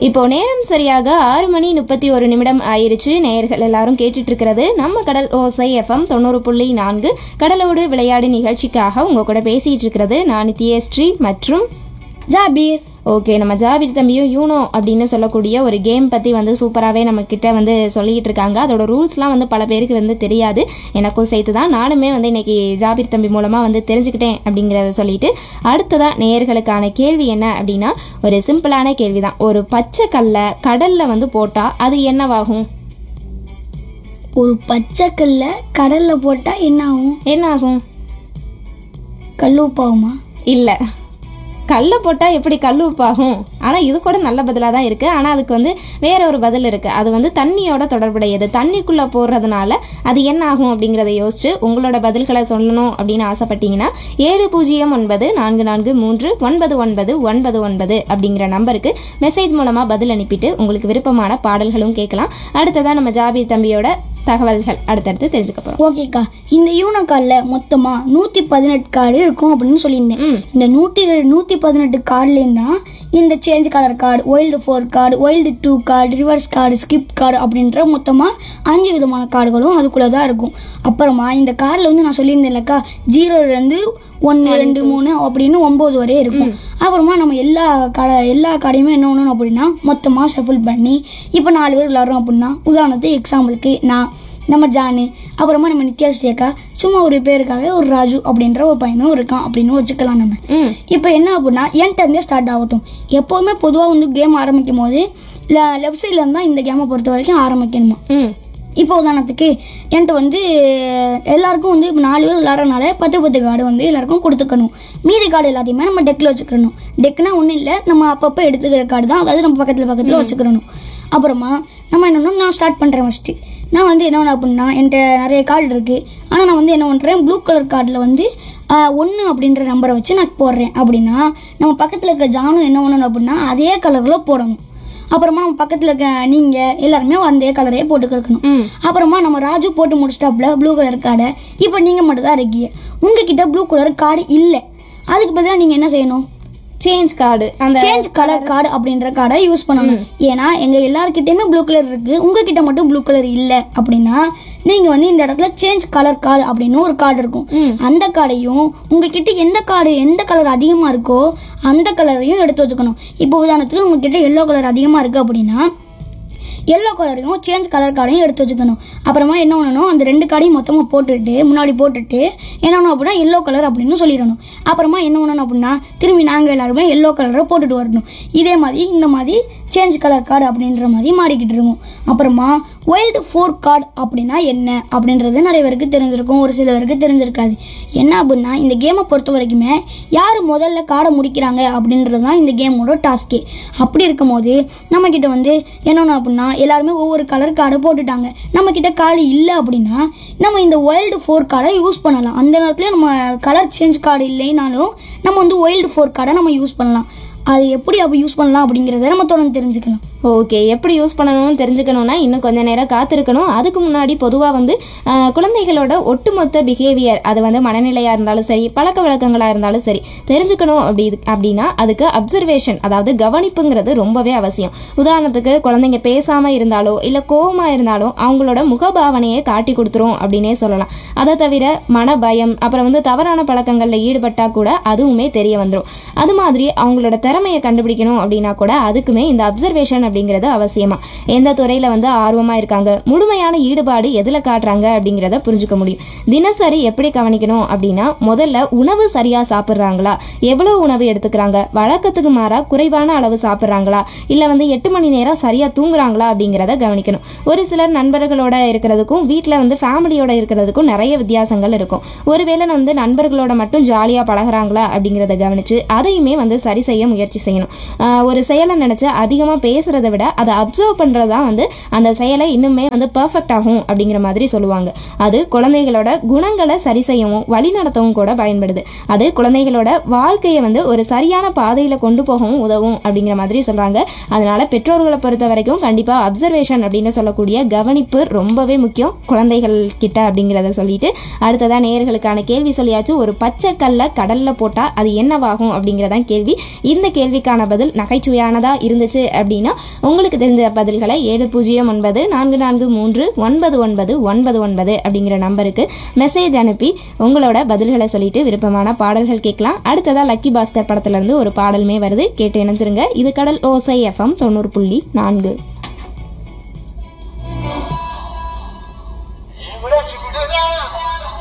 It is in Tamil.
இப்போ நேரம் சரியாக ஆறு மணி முப்பத்தி ஒரு நிமிடம் ஆயிருச்சு நேயர்கள் எல்லாரும் கேட்டுட்டு இருக்கிறது நம்ம கடல் ஓசை எஃப்எம் தொண்ணூறு புள்ளி நான்கு கடலோடு விளையாடு நிகழ்ச்சிக்காக உங்க கூட பேசிட்டு இருக்கிறது நான் நித்யஸ்ரீ மற்றும் ஜாபீர் ஓகே நம்ம ஜாவிர் தம்பியும் யூனோ அப்படின்னு சொல்லக்கூடிய ஒரு கேம் பற்றி வந்து சூப்பராகவே நம்ம கிட்ட வந்து சொல்லிட்டு இருக்காங்க அதோட ரூல்ஸ்லாம் வந்து பல பேருக்கு வந்து தெரியாது எனக்கும் சேர்த்து தான் நானுமே வந்து இன்னைக்கு ஜாபிர் தம்பி மூலமாக வந்து தெரிஞ்சுக்கிட்டேன் அப்படிங்கிறத சொல்லிட்டு அடுத்ததாக நேயர்களுக்கான கேள்வி என்ன அப்படின்னா ஒரு சிம்பிளான கேள்வி தான் ஒரு பச்சை கல்லை கடலில் வந்து போட்டால் அது என்னவாகும் ஒரு பச்சைக்கல்ல கடல்ல போட்டா என்ன ஆகும் என்ன ஆகும் கல் உப்பாகுமா இல்லை கல்லை போட்டால் எப்படி கல் உப்பாகும் ஆனால் இது கூட நல்ல பதிலாக தான் இருக்குது ஆனால் அதுக்கு வந்து வேற ஒரு பதில் இருக்குது அது வந்து தண்ணியோட தொடர்புடையது தண்ணிக்குள்ளே போடுறதுனால அது என்ன ஆகும் அப்படிங்கிறத யோசிச்சு உங்களோட பதில்களை சொல்லணும் அப்படின்னு ஆசைப்பட்டீங்கன்னா ஏழு பூஜ்ஜியம் ஒன்பது நான்கு நான்கு மூன்று ஒன்பது ஒன்பது ஒன்பது ஒன்பது அப்படிங்கிற நம்பருக்கு மெசேஜ் மூலமாக பதில் அனுப்பிட்டு உங்களுக்கு விருப்பமான பாடல்களும் கேட்கலாம் அடுத்ததாக நம்ம ஜாபீர் தம்பியோட தகவல்கள் அடுத்தடுத்து தெரிஞ்சுக்க போகிறோம் ஓகேக்கா இந்த யூனோ கார்டில் மொத்தமா நூத்தி பதினெட்டு கார்டு இருக்கும் அப்படின்னு சொல்லியிருந்தேன் இந்த நூற்றி நூற்றி பதினெட்டு கார்டுலேயும் தான் இந்த change colour card wild four card wild two card reverse card skip card அப்படின்ற மொத்தமாக அஞ்சு விதமான கார்டுகளும் அதுக்குள்ளே தான் இருக்கும் அப்புறமா இந்த கார்டில் வந்து நான் சொல்லியிருந்தேன்லக்கா ஜீரோலேருந்து ஒன்று ரெண்டு மூணு அப்படின்னு ஒம்பது வரை இருக்கும் அப்புறமா நம்ம எல்லா கடை எல்லா கார்டையுமே என்ன பண்ணணும் அப்படின்னா மொத்தமாக ஷஃபிள் பண்ணி இப்போ நாலு பேர் விளாட்றோம் அப்படின்னா உதாரணத்துக்கு எக்ஸாம்பிளுக்கு நான் நம்ம ஜானு அப்புறமா நம்ம நித்யாஸ்ரீ அக்கா சும்மா ஒரு பேருக்காக ஒரு ராஜு அப்படின்ற ஒரு பையனும் இருக்கான் அப்படின்னு வச்சுக்கலாம் நம்ம ம் இப்போ என்ன அப்படின்னா என்கிட்ட இருந்தே ஸ்டார்ட் ஆகட்டும் எப்போவுமே பொதுவாக வந்து கேம் ஆரம்பிக்கும் போது லெஃப்ட் சைடில் இருந்தால் இந்த கேமை பொறுத்த வரைக்கும் ஆரம்பிக்கணுமா ம் இப்போ உதாரணத்துக்கு என்கிட்ட வந்து எல்லாருக்கும் வந்து இப்போ நாலு பேர் விளாட்றனால பத்து பத்து கார்டு வந்து எல்லாருக்கும் கொடுத்துக்கணும் மீதி கார்டு எல்லாத்தையுமே நம்ம டெக்கில் வச்சுக்கணும் டெக்னா ஒன்றும் இல்லை நம்ம அப்பப்போ எடுத்துக்கிற கார்டு தான் அதாவது நம்ம பக்கத்தில் பக்கத்தில் வச்சுக்கணும் அப்புறமா நம்ம என்ன பண்ணணும், நான் ஸ்டார்ட் பண்ணுறேன் ஃபஸ்ட்டு நான் வந்து என்ன பண்ண அப்படின்னா என்கிட்ட நிறைய கார்டு இருக்குது ஆனால் நான் வந்து என்ன பண்ணுறேன் ப்ளூ கலர் கார்டில் வந்து ஒன்று அப்படின்ற நம்பரை வச்சு நான் போடுறேன் அப்படின்னா நம்ம பக்கத்தில் இருக்க ஜானும் என்ன பண்ணணும் அப்படின்னா அதே கலரில் போடணும் அப்புறமா நம்ம பக்கத்தில் இருக்க நீங்கள் எல்லாருமே அந்த கலரே போட்டு கிடக்கணும் அப்புறமா நம்ம ராஜு போட்டு முடிச்சிட்டாப்புல ப்ளூ கலர் கார்டை இப்போ நீங்கள் மட்டும் தான் இருக்கீங்க உங்ககிட்ட ப்ளூ கலர் கார்டு இல்லை அதுக்கு பதிலாக நீங்கள் என்ன செய்யணும் சேஞ்ச் கார்டு அந்த சேஞ்ச் கலர் கார்டு அப்படின்ற கார்டை யூஸ் பண்ணணும் ஏன்னா எங்க எல்லாருக்கிட்டையுமே ப்ளூ கலர் இருக்கு உங்ககிட்ட மட்டும் ப்ளூ கலர் இல்லை அப்படின்னா நீங்க வந்து இந்த இடத்துல சேஞ்ச் கலர் கார்டு அப்படின்னு ஒரு கார்டு இருக்கும் அந்த கார்டையும் உங்ககிட்ட எந்த கார்டு எந்த கலர் அதிகமா இருக்கோ அந்த கலரையும் எடுத்து வச்சுக்கணும் இப்போ உதாரணத்துக்கு உங்ககிட்ட எல்லோ கலர் அதிகமா இருக்கு அப்படின்னா எல்லோ கலரையும் சேஞ்ச் கலர் கார்டையும் எடுத்து வச்சுக்கணும் அப்புறமா என்ன பண்ணணும் அந்த ரெண்டு கார்டையும் மொத்தமாக போட்டுட்டு முன்னாடி போட்டுட்டு என்ன பண்ணணும் அப்படின்னா எல்லோ கலர் அப்படின்னு சொல்லிடணும் அப்புறமா என்ன பண்ணணும் அப்படின்னா திரும்பி நாங்கள் எல்லாருமே எல்லோ கலரை போட்டுட்டு வரணும் இதே மாதிரி இந்த மாதிரி சேஞ்ச் கலர் கார்டு அப்படின்ற மாதிரி மாறிக்கிட்டு இருக்கும் அப்புறமா ஒயில்டு ஃபோர் கார்டு அப்படின்னா என்ன அப்படின்றது நிறைய பேருக்கு தெரிஞ்சிருக்கும் ஒரு சில பேருக்கு தெரிஞ்சிருக்காது என்ன அப்படின்னா இந்த கேமை பொறுத்த வரைக்குமே யார் முதல்ல கார்டை முடிக்கிறாங்க அப்படின்றது தான் இந்த கேமோட டாஸ்கே அப்படி இருக்கும்போது நம்மக்கிட்ட வந்து என்னென்ன அப்படின்னா எல்லாருமே ஒவ்வொரு கலர் கார்டை போட்டுட்டாங்க நம்மக்கிட்ட கார்டு இல்லை அப்படின்னா நம்ம இந்த ஒயில்டு ஃபோர் கார்டை யூஸ் பண்ணலாம் அந்த நேரத்துல நம்ம கலர் சேஞ்ச் கார்டு இல்லைனாலும் நம்ம வந்து ஒயில்டு ஃபோர் கார்டை நம்ம யூஸ் பண்ணலாம் அது எப்படி அப்போ யூஸ் பண்ணலாம் அப்படிங்கிறத நம்ம தொடர்ந்து தெரிஞ்சுக்கலாம் ஓகே எப்படி யூஸ் பண்ணணும்னு தெரிஞ்சுக்கணும்னா இன்னும் கொஞ்ச நேரம் காத்திருக்கணும் அதுக்கு முன்னாடி பொதுவாக வந்து ஆஹ், குழந்தைகளோட ஒட்டுமொத்த பிஹேவியர் அது வந்து மனநிலையாக இருந்தாலும் சரி பழக்க வழக்கங்களாக இருந்தாலும் சரி தெரிஞ்சுக்கணும் அப்படி அப்படின்னா அதுக்கு அப்சர்வேஷன் அதாவது கவனிப்புங்கிறது ரொம்பவே அவசியம் உதாரணத்துக்கு குழந்தைங்க பேசாமல் இருந்தாலோ இல்லை கோவமாக இருந்தாலும் அவங்களோட முகபாவனையை காட்டி கொடுத்துரும் அப்படின்னே சொல்லலாம் அதை தவிர மன பயம் அப்புறம் வந்து தவறான பழக்கங்களில் ஈடுபட்டா கூட அதுவுமே தெரிய வந்துடும் அது மாதிரி அவங்களோட திறமையை கண்டுபிடிக்கணும் அப்படின்னா கூட அதுக்குமே இந்த அப்சர்வேஷன் அப்படிங்கிறது அவசியமா எந்த துறையில வந்து ஆர்வமா இருக்காங்க முழுமையான ஈடுபாடு எதுல காட்டுறாங்க அப்படிங்கிறத புரிஞ்சுக்க முடியும் தினசரி எப்படி கவனிக்கணும் அப்படின்னா முதல்ல உணவு சரியா சாப்பிட்றாங்களா எவ்வளவு உணவு எடுத்துக்கிறாங்க வழக்கத்துக்கு மாறா குறைவான அளவு சாப்பிட்றாங்களா இல்ல வந்து எட்டு மணி நேரம் சரியா தூங்குறாங்களா அப்படிங்கிறத கவனிக்கணும் ஒரு சிலர் நண்பர்களோட இருக்கிறதுக்கும் வீட்டில் வந்து ஃபேமிலியோட இருக்கிறதுக்கும் நிறைய வித்தியாசங்கள் இருக்கும் ஒருவேளை வந்து நண்பர்களோட மட்டும் ஜாலியாக பழகுறாங்களா அப்படிங்கிறத கவனிச்சு அதையுமே வந்து சரி செய்ய முயற்சி செய்யணும் ஆஹ் ஒரு செயலை நினச்சி அதிகமாக பேசுகிறத விட அதை அப்சர்வ் பண்ணுறது தான் வந்து அந்த செயலை இன்னுமே வந்து பர்ஃபெக்ட் ஆகும் அப்படிங்கிற மாதிரி சொல்லுவாங்க அது குழந்தைகளோட குணங்களை சரி செய்யவும் வழி நடத்தவும் கூட பயன்படுது அது குழந்தைகளோட வாழ்க்கையை வந்து ஒரு சரியான பாதையில் கொண்டு போகவும் உதவும் அப்படிங்கிற மாதிரி சொல்கிறாங்க அதனால பெற்றோர்களை பொறுத்த வரைக்கும் கண்டிப்பாக அப்சர்வேஷன் அப்படின்னு சொல்லக்கூடிய கவனிப்பு ரொம்பவே முக்கியம் குழந்தைகள் கிட்ட அப்படிங்கிறத சொல்லிட்டு அடுத்ததா நேயர்களுக்கான கேள்வி சொல்லியாச்சு ஒரு பச்சை கல்லை கடல்ல போட்டால் அது என்னவாகும் அப்படிங்கிறதான் கேள்வி இந்த கேள்விக்கான பதில் நகைச்சுவையானதா இருந்துச்சு அப்படின்னா உங்களுக்கு தெரிஞ்ச பதில்களை ஏழு பூஜ்ஜியம் ஒன்பது நான்கு நான்கு மூன்று ஒன்பது ஒன்பது ஒன்பது ஒன்பது அப்படிங்கிற நம்பருக்கு மெசேஜ் அனுப்பி உங்களோட பதில்களை சொல்லிட்டு விருப்பமான பாடல்கள் கேட்கலாம் அடுத்ததா லக்கி பாஸ்கர் படத்துல இருந்து ஒரு பாடலுமே வருது கேட்டு இணைஞ்சிருங்க இது கடல் ஓசை எஃப்எம் தொண்ணூறு புள்ளி நான்கு